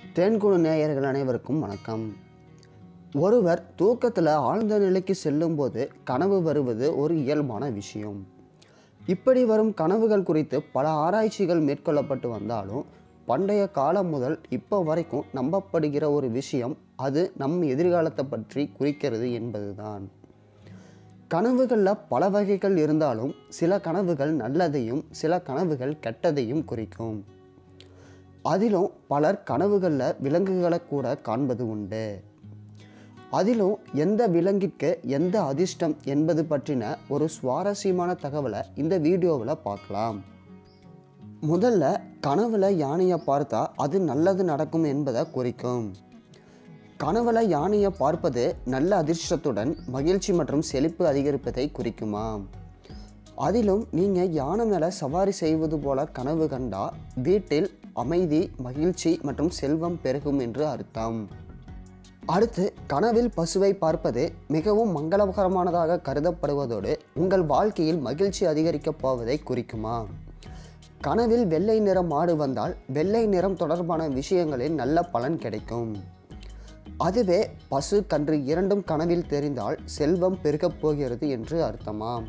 தேன்குழு நேயர்கள் அனைவருக்கும் வணக்கம் ஒருவர் தூக்கத்தில் ஆழ்ந்த நிலைக்கு செல்லும்போது கனவு வருவது ஒரு இயல்பான விஷயம் இப்படி வரும் கனவுகள் குறித்து பல ஆராய்ச்சிகள் மேற்கொள்ளப்பட்டு வந்தாலும் பண்டைய காலம் முதல் இப்போ வரைக்கும் நம்பப்படுகிற ஒரு விஷயம் அது நம் எதிர்காலத்தை பற்றி குறிக்கிறது என்பதுதான் கனவுகளில் பல வகைகள் இருந்தாலும் சில கனவுகள் நல்லதையும் சில கனவுகள் கெட்டதையும் குறிக்கும் அதிலும் பலர் கனவுகளில் விலங்குகளை கூட காண்பது உண்டு அதிலும் எந்த விலங்கிற்கு எந்த அதிர்ஷ்டம் என்பது பற்றின ஒரு சுவாரஸ்யமான தகவலை இந்த வீடியோவில் பார்க்கலாம் முதல்ல கனவுல யானையை பார்த்தா அது நல்லது நடக்கும் என்பதை குறிக்கும் கனவுல யானையை பார்ப்பது நல்ல அதிர்ஷ்டத்துடன் மகிழ்ச்சி மற்றும் செழிப்பு அதிகரிப்பதை குறிக்குமா அதிலும் நீங்கள் யானை மேலே சவாரி செய்வது போல கனவு கண்டா வீட்டில் அமைதி மகிழ்ச்சி மற்றும் செல்வம் பெருகும் என்று அர்த்தம் அடுத்து கனவில் பசுவை பார்ப்பது மிகவும் மங்களகரமானதாக கருதப்படுவதோடு உங்கள் வாழ்க்கையில் மகிழ்ச்சி அதிகரிக்கப் போவதை குறிக்குமா கனவில் வெள்ளை நிறம் மாடு வந்தால் வெள்ளை நிறம் தொடர்பான விஷயங்களில் நல்ல பலன் கிடைக்கும் அதுவே பசு கன்று இரண்டும் கனவில் தெரிந்தால் செல்வம் பெருகப் போகிறது என்று அர்த்தமாம்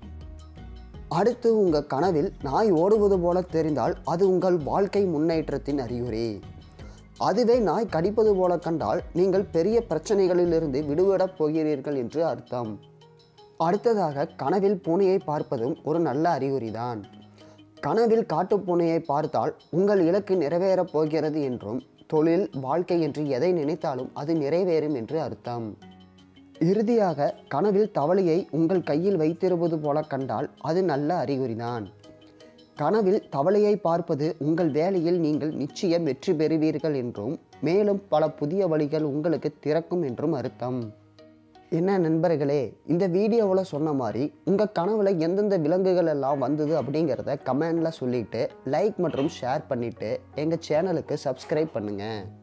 அடுத்து உங்கள் கனவில் நாய் ஓடுவது போல தெரிந்தால் அது உங்கள் வாழ்க்கை முன்னேற்றத்தின் அறிகுறி அதுவே நாய் கடிப்பது போல கண்டால் நீங்கள் பெரிய பிரச்சனைகளிலிருந்து விடுபடப் போகிறீர்கள் என்று அர்த்தம் அடுத்ததாக கனவில் பூனையை பார்ப்பதும் ஒரு நல்ல அறிகுறிதான் கனவில் காட்டுப் பூனையை பார்த்தால் உங்கள் இலக்கு நிறைவேறப் போகிறது என்றும் தொழில் வாழ்க்கை என்று எதை நினைத்தாலும் அது நிறைவேறும் என்று அர்த்தம் இறுதியாக கனவில் தவளையை உங்கள் கையில் வைத்திருப்பது போல கண்டால் அது நல்ல அறிகுறிதான் கனவில் தவளையை பார்ப்பது உங்கள் வேலையில் நீங்கள் நிச்சயம் வெற்றி பெறுவீர்கள் என்றும் மேலும் பல புதிய வழிகள் உங்களுக்கு திறக்கும் என்றும் அர்த்தம் என்ன நண்பர்களே இந்த வீடியோவில் சொன்ன மாதிரி உங்கள் கனவுல எந்தெந்த விலங்குகள் எல்லாம் வந்தது அப்படிங்கிறத கமெண்டில் சொல்லிவிட்டு லைக் மற்றும் ஷேர் பண்ணிவிட்டு எங்கள் சேனலுக்கு சப்ஸ்கிரைப் பண்ணுங்கள்